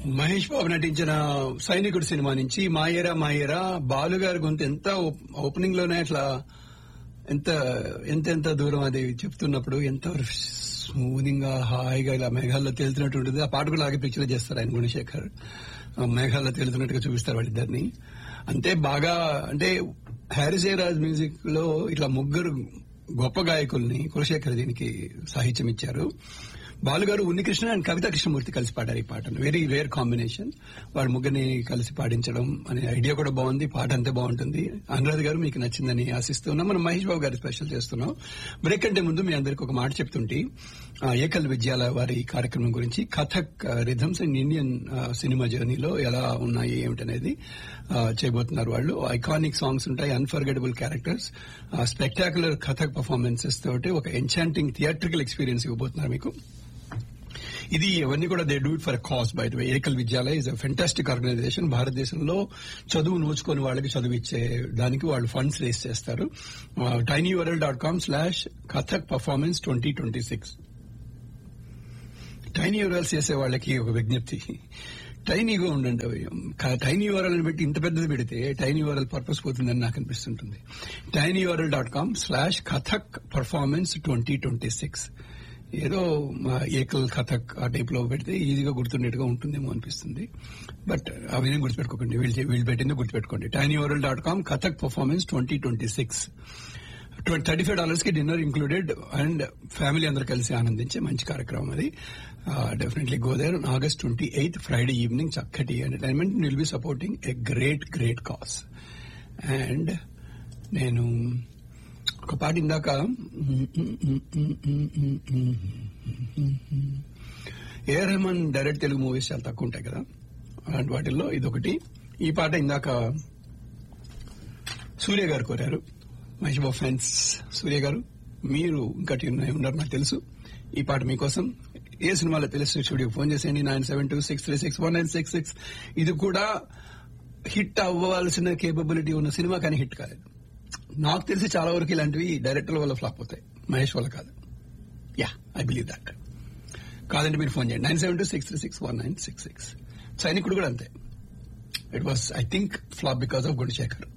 మహేష్ బాబు నటించిన సైనికుడు సినిమా నుంచి మాయేరా మాయేరా బాలుగారి గొంతు ఎంత ఓపెనింగ్ లోనే అట్లా ఎంత ఎంత ఎంత దూరం అది చెప్తున్నప్పుడు ఎంత స్మూదింగ్ గా హాయిగా ఇలా మేఘాల్లో తేలుతున్నట్టు ఉంటుంది ఆ పాట కూడా లాగే పిక్చర్ చేస్తారు ఆయన గుణశేఖర్ ఆ మేఘాల్లో తేలుతున్నట్టుగా చూపిస్తారు వాళ్ళిద్దరిని అంతే బాగా అంటే హ్యారిస్ రాజ్ మ్యూజిక్ లో ఇట్లా ముగ్గురు గొప్ప గాయకుల్ని కులశేఖర్ దీనికి సాహిత్యం ఇచ్చారు బాలుగారు ఉన్నికృష్ణ అండ్ కవితా కృష్ణమూర్తి కలిసి పాడారు ఈ పాటను వెరీ రేర్ కాంబినేషన్ వాళ్ళ ముగ్గురిని కలిసి పాడించడం అనే ఐడియా కూడా బాగుంది పాట అంతే బాగుంటుంది అనురాధ్ గారు మీకు నచ్చిందని ఆశిస్తున్నాం మనం మహేష్ బాబు గారు స్పెషల్ చేస్తున్నాం బ్రేక్ అంటే ముందు మీ అందరికి ఒక మాట చెప్తుంటే ఆ, ఏకల్ విద్యాలయ వారి కార్యక్రమం గురించి Kathak rhythms and Indian uh, cinema జర్నీలో ఎలా ఉన్నాయి ఏమిటనేది ఆ, చేయబోతున్నారు వాళ్ళు ఐకానిక్ సాంగ్స్ ఉంటాయి unforgettable characters spectacular Kathak performances తోటి ఒక ఎంచాంటింగ్ థియేట్రికల్ ఎక్స్పీరియన్స్ ఇవ్వబోతున్నారు మీకు ఇది అవన్నీ కూడా they do it for cause by way Ekal Vidyalaya is a fantastic organization భారతదేశంలో చదువు నోచుకొని వాళ్ళకి చదువు ఇచ్చే దానికి వాళ్ళు ఫండ్స్ రేస్ చేస్తారు tiny world dot com slash Kathak performance twenty twenty six tiny worlds చేసే వాళ్ళకి ఒక విజ్ఞప్తి టైనీగా ఉండండి అవి. క- టైనీ వరల్ని పెట్టి ఇంత పెద్దది పెడితే టైనీ వరల్ పర్పస్ పోతుందని నాకు అనిపిస్తుంటుంది tiny world dot com slash Kathak performance twenty twenty six ఏదో మా ఏకల్ కథక్ ఆ టైప్ లో పెడితే ఈజీగా గుర్తుండేట్టుగా ఉంటుందేమో అనిపిస్తుంది బట్ అవి గుర్తుపెట్టుకోకండి వీళ్ళు వీళ్ళు పెట్టింది గుర్తుపెట్టుకోండి tiny world dot com Kathak performance twenty twenty six thirty five dollars కి డిన్నర్ ఇంక్లూడెడ్ అండ్ ఫ్యామిలీ అందరు కలిసి ఆనందించే మంచి కార్యక్రమం అది definitely go there August twenty eighth Friday evening చక్కటి entertainment will be supporting a great great cause and నేను ఒక పాట ఇందాక A Rahman direct Telugu movies చాలా తక్కువ ఉంటాయి కదా అలాంటి వాటిల్లో ఇదొకటి ఈ పాట ఇందాక సూర్య గారు కోరారు మహేష్ బాబు ఫ్యాన్స్ సూర్య గారు మీరు ఇంకటి ఉన్నాయి ఉన్నారు నాకు తెలుసు ఈ పాట మీకోసం ఏ సినిమాలో తెలుసు స్టూడియో ఫోన్ చేసేయండి nine seven two six three six one nine six six ఇది కూడా హిట్ అవ్వాల్సిన కేపబిలిటీ ఉన్న సినిమా కానీ హిట్ కాలేదు నాకు తెలిసి చాలా వరకు ఇలాంటివి డైరెక్టర్ల వల్ల ఫ్లాప్ అవుతాయి మహేష్ వల్ల కాదు యా ఐ బిలీవ్ దట్ కాదంటే మీరు ఫోన్ చేయండి nine seven two six three six one nine six six Sainikudu కూడా అంతే it was I think flop because of Gunasekhar